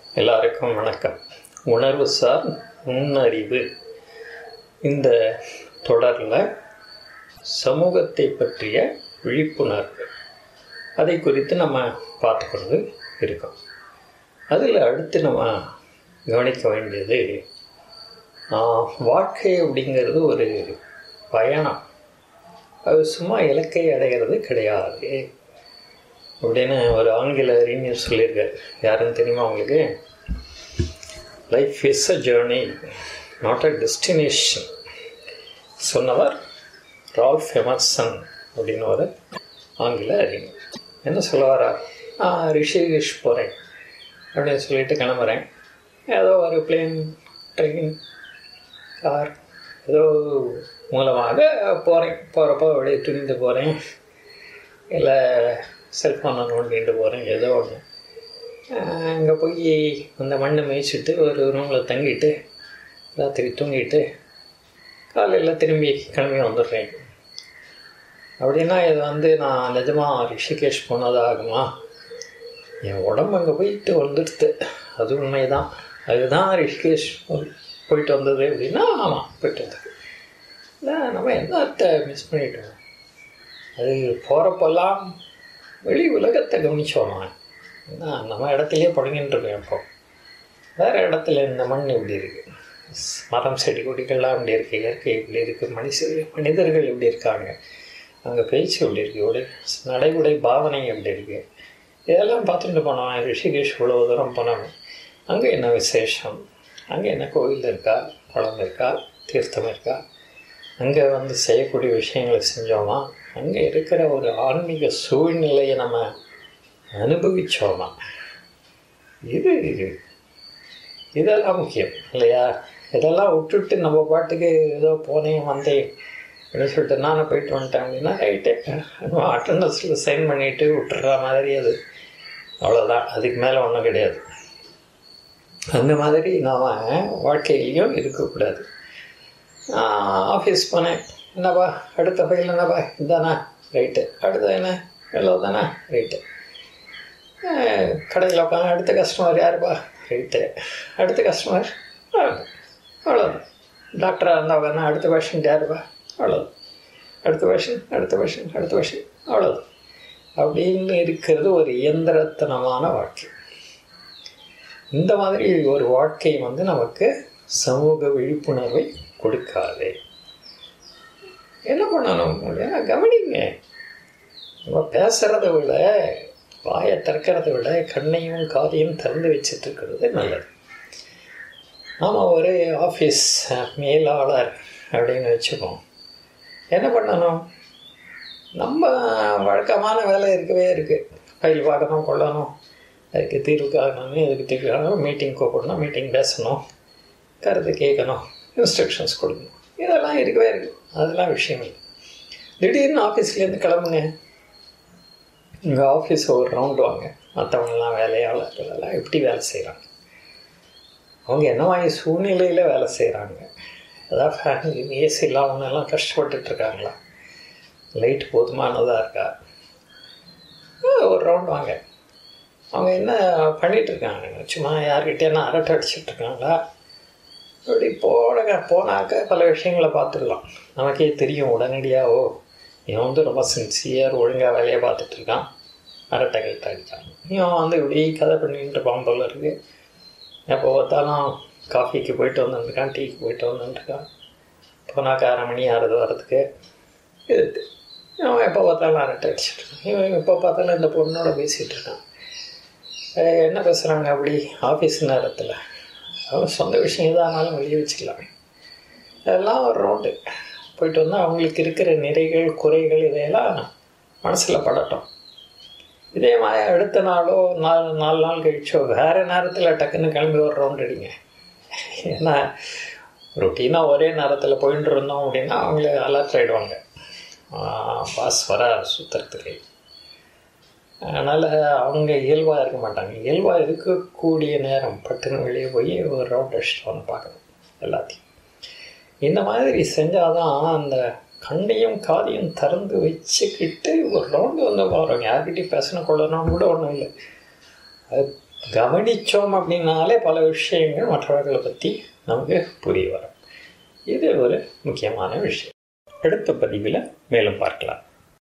எல்லாருக்கும் வணக்கம் உணர்வு சார் நுண்ணறிவு இந்த தொடரில் சமூகத்தை பற்றிய விழிப்புணர்வு அதை குறித்து நம்ம பார்த்துக்கொண்டு இருக்கோம் அதில் அடுத்து நம்ம கவனிக்க வேண்டியது ஆஹ், வாழ்க்கை அப்படிங்கிறது ஒரு பயணம் அது சும்மா இலக்கை அடைகிறது கிடையாது அப்படின்னு ஒரு ஆங்கில அறிஞர் சொல்லியிருக்காரு யாருன்னு தெரியுமா உங்களுக்கு life is a journey not a destination சொன்னவர் ரால்ஃப் எமர்சன் அப்படின்னு ஒரு ஆங்கில அறிஞர் என்ன சொல்ல வரா நான் ரிஷிகேஷ் போகிறேன் அப்படின்னு சொல்லிட்டு கிளம்புறேன் ஏதோ ஒரு பிளேன் ட்ரெயின் கார் ஏதோ மூலமாக போகிறேன் போகிறப்போ அப்படியே துணிந்து போகிறேன் இல்லை செல்ஃபோனை நோண்டிட்டு போகிறேன் ஏதோ ஒன்று அங்கே போய் அந்த மண்ணை மேய்ச்சிட்டு ஒரு ரூமில் தங்கிட்டு ராத்திரி தூங்கிட்டு காலையில் திரும்பி கிளம்பி வந்துடுறேன் அப்படின்னா இது வந்து நான் நிஜமாக ரிஷிகேஷ் போனதாகுமா என் உடம்பு அங்கே போயிட்டு வந்துடுது அது உண்மைதான் அதுதான் ரிஷிகேஷ் போய்- போயிட்டு வந்தது அப்படின்னா ஆமாம் போயிட்டு வந்தது இல்லை நம்ம என்னத்தை மிஸ் பண்ணிட்டோம் அது போகிறப்பெல்லாம் வெளி உலகத்தை கவனிச்சோமா என்ன நம்ம இடத்துலையே படுங்கிட்டு இருக்கோம் இப்போ வேறு இடத்துல இந்த மண் இப்படி இருக்குது மரம் செடி கொடிகள்லாம் இப்படி இருக்குது இயற்கை இப்படி இருக்குது மனுஷ மனிதர்கள் இப்படி இருக்காங்க அங்கே பேச்சு எப்படி இருக்குது இப்படி நடைமுறை பாவனை எப்படி இருக்குது இதெல்லாம் பார்த்துட்டு போனோம் ரிஷிகேஷ் இவ்வளோ தூரம் போனோம் அங்கே என்ன விசேஷம் அங்கே என்ன கோவில் இருக்கா குளம் இருக்கா தீர்த்தம் இருக்கா அங்கே வந்து செய்யக்கூடிய விஷயங்களை செஞ்சோமா அங்கே இருக்கிற ஒரு ஆன்மீக சூழ்நிலையை நம்ம அனுபவிச்சோமா இது இதெல்லாம் முக்கியம் இல்லையா இதெல்லாம் விட்டுட்டு நம்ம பாட்டுக்கு ஏதோ போனேன் வந்தேன் அப்படின்னு சொல்லிட்டு நானும் போயிட்டு வந்துட்டேன் அப்படின்னா ரைட்டு அட்டண்டன்ஸில் சைன் பண்ணிவிட்டு விட்டுற மாதிரி அது அவ்வளோதான் அதுக்கு மேலே ஒன்றும் கிடையாது அந்த மாதிரி நாம் வாழ்க்கையிலையும் இருக்கக்கூடாது ஆஃபீஸ் போனேன் என்னப்பா அடுத்த ஃபைல் என்னப்பா இதானா ரைட்டு அடுத்தது என்ன எல்லோ தானே ரைட்டு கடையில் உட்காந்து அடுத்த கஸ்டமர் யாருப்பா ரைட்டு அடுத்த கஸ்டமர் அவ்வளோதான் டாக்டராக இருந்தால் உட்காந்து அடுத்த பேஷண்ட் யாருப்பா அவ்வளோதான் அடுத்த பேஷண்ட் அடுத்த பேஷண்ட் அடுத்த பேஷண்ட் அவ்வளோதான் அப்படின்னு இருக்கிறது ஒரு இயந்திரத்தனமான வாழ்க்கை இந்த மாதிரி ஒரு வாழ்க்கை வந்து நமக்கு சமூக விழிப்புணர்வை கொடுக்காது என்ன பண்ணணும் அப்படின்னா கவனிங்க நம்ம பேசுகிறத விட வாயை திறக்கிறத விட கண்ணையும் காதையும் திறந்து வச்சுட்டு இருக்கிறது நல்லது நாம் ஒரு ஆஃபீஸ் மேலாளர் அப்படின்னு வச்சுப்போம் என்ன பண்ணணும் நம்ம வழக்கமான வேலை இருக்கவே இருக்குது ஃபைல் பார்க்கணும் கொள்ளணும் அதுக்கு தீர்வு காணணும் இதுக்கு தீர்வு காணணும் மீட்டிங் கூப்பிடணும் மீட்டிங் பேசணும் கருத்து கேட்கணும் இன்ஸ்ட்ரக்ஷன்ஸ் கொடுக்கணும் இதெல்லாம் இருக்கவே இருக்குது அதெல்லாம் விஷயம் இல்லை திடீர்னு ஆஃபீஸ்லேருந்து கிளம்புங்க உங்கள் ஆஃபீஸ் ஒரு ரவுண்டு வாங்க மற்றவங்கெல்லாம் வேலையாளர்கள் எல்லாம் எப்படி வேலை செய்கிறாங்க அவங்க என்ன மாதிரி சூழ்நிலையில் வேலை செய்கிறாங்க ஏதாவது ஃபேன் ஏசி இல்லாமல் எல்லாம் கஷ்டப்பட்டுட்டு இருக்காங்களா லைட் போதுமானதாக இருக்கா ஆ, ஒரு ரவுண்ட் வாங்க அவங்க என்ன பண்ணிட்டு இருக்காங்க சும்மா யார்கிட்டயே என்ன அரட்டை அடிச்சிட்டு இருக்காங்களா இப்படி போனங்க போனாக்க பல விஷயங்களை பார்த்துடலாம் நமக்கே தெரியும் உடனடியாக ஓ இவன் வந்து ரொம்ப சின்சியர் ஒழுங்காக வேலையை பார்த்துட்டு இருக்கான் அரட்டை கழுத்தை அடிக்கான் இவன் வந்து இப்படி கதை பண்ணிட்டு இருப்பான் போல இருக்கு எப்போ பார்த்தாலும் காஃபிக்கு போயிட்டு வந்துட்டுருக்கான் டீக்கு போயிட்டு வந்துட்டுருக்கான் போனாக்க அரை மணி ஆறுது வரதுக்கு இது அவன் எப்போ பார்த்தாலும் அரட்டை அடிச்சிட்டு இருக்கான் இவன் எப்போ பார்த்தாலும் இந்த பொண்ணோட பேசிகிட்டு இருக்கான் அஹ் என்ன பேசுகிறாங்க அப்படி ஆஃபீஸ் நேரத்தில் அவன் சொந்த விஷயம் எதானாலும் வெளியே வச்சுக்கலாம் அதெல்லாம் ஒரு ரவுண்டு போயிட்டு வந்தால் அவங்களுக்கு இருக்கிற நிறைகள் குறைகள் இதையெல்லாம் மனசில் படட்டும் இதே மாதிரி அடுத்த நாளோ நாலு நாலு நாள் கழிச்சோ வேறு நேரத்தில் டக்குன்னு கிளம்பி ஒரு ரவுண்ட் அடிங்க ஏன்னா ரொட்டீனாக ஒரே நேரத்தில் போயிட்டு இருந்தோம் அப்படின்னா அவங்களே அலர்ட் ஆகிடுவாங்க பாஸ் வர சுற்றுறதுக்கு அதனால் அவங்க இயல்பாக இருக்க மாட்டாங்க இயல்பாக இருக்கக்கூடிய நேரம் பட்டுன்னு வெளியே போய் ஒரு ரவுண்ட் அடிச்சுட்டு வந்து பார்க்கணும் எல்லாத்தையும் இந்த மாதிரி செஞ்சால் தான் அந்த கண்ணையும் காதையும் திறந்து வச்சுக்கிட்டு ஒரு ரவுண்டு வந்து போகிறோம் யார்கிட்டையும் பேசணும் கொள்ளணும் கூட ஒன்றும் இல்லை அது கவனித்தோம் அப்படின்னாலே பல விஷயங்கள் மற்றவர்களை பற்றி நமக்கு புரிய வரும் இது ஒரு முக்கியமான விஷயம் அடுத்த பதிவில் மேலும் பார்க்கலாம்